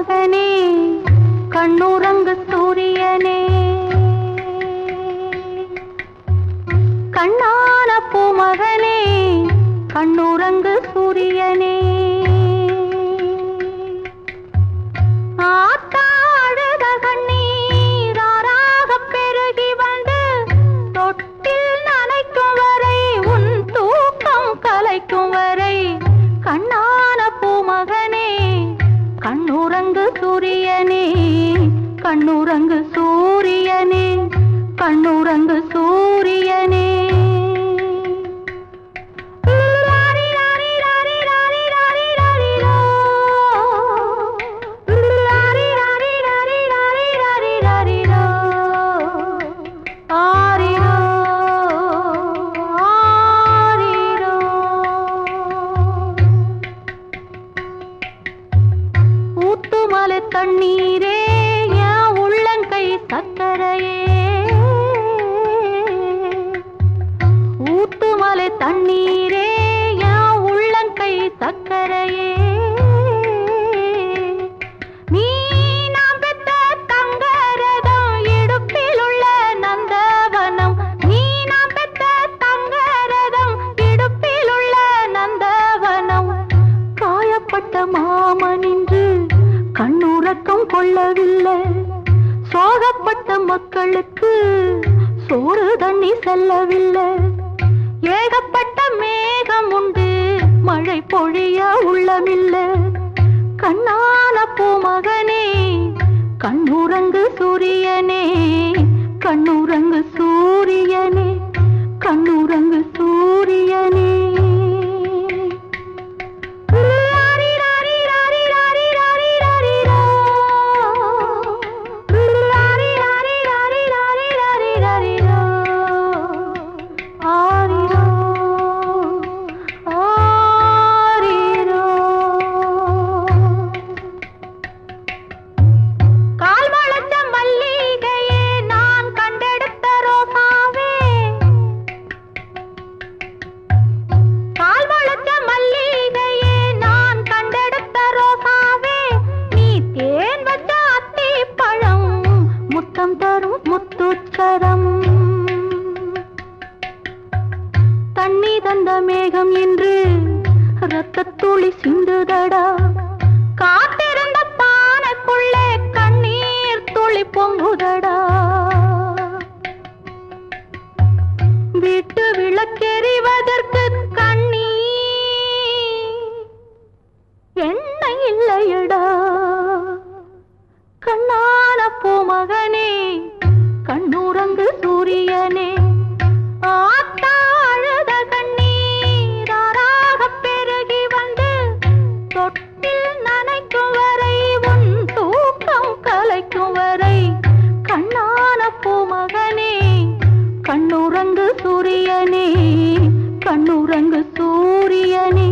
பூமகனே கண்ணுறங்கு சூரியனே கண்ணான பூமகனே கண்ணுறங்கு சூரியனே ஆத்தாழுத கண்ணீராராகப் பெருகி வந்து தொட்டில் நனைக்கும் வரை உன் தூக்கம் கலைக்கும் வரை கண்ணான பூமகனே கண்ணுறங்கு சூரியனே கண்ணுறங்கு சூரியனே கண்ணுறங்கு சூரியனே லாரி லாரி லாரி லாரி லாரி லாரி லோ. லாரி லாரி லாரி லாரி லாரி லாரி லோ. ஆரிரோ, ஆரிரோ. ஊத்துமலை தண்ணீரே என் உள்ளங்கை சக்கரையே ஊத்துமலை தண்ணீரே என் உள்ளங்கை சக்கரையே நீ நாம் பெத்த தங்கரதம் இடுப்பில் உள்ள நந்தவனம் நீ நாம் பெத்த தங்கரதம் இடுப்பில் உள்ள நந்தவனம் காயப்பட்ட மாமனின்று கண்ணுறக்கம் கொள்ளவில்லை சோகப்பட்ட மக்களுக்கு சோறு தண்ணி செல்லவில்லை ஏகப்பட்ட மேகம் உண்டு மழை பொழிய உள்ளமில்லை கண்ணான பூமகனே கண்ணுறங்கு சூரியனே கண்ணுறங்கு சூரியனே கண்ணுறங்கு சூரியனே லாரி லாரி லாரி லாரி லாரி லாரி லோ. லாரி லாரி லாரி லாரி லாரி லாரி லோ. ஆரிரோ, ஆரிரோ. கால் வளைச்ச மல்லிகையே நான் கண்டெடுத்த ரோசாவே கால் வளைச்ச மல்லிகையே நான் கண்டெடுத்த ரோசாவே நீ தேன் வச்ச அத்தி பழம் முத்தம் தரும் முத்துச்சரம் தண்ணி தந்த மேகம் என்று ரத்தத்துளி சிந்துதடா காத்திருந்த பானைக்குள்ளே கண்ணீர் துளி பொங்குதடா வீட்டு விளக்கெறிவதற்கு கண்ணீர் எண்ணெய் இல்லையடா கண்ணான பூமகனே கண்ணுறங்கு சூரியனே ஆத்தா அழுத கண்ணீராராகப் பெருகி வந்து தொட்டில் நனைக்கும் வரை உன் தூக்கம் கலைக்கும் வரை கண்ணான பூமகனே கண்ணுறங்கு சூரியனே கண்ணுறங்கு சூரியனே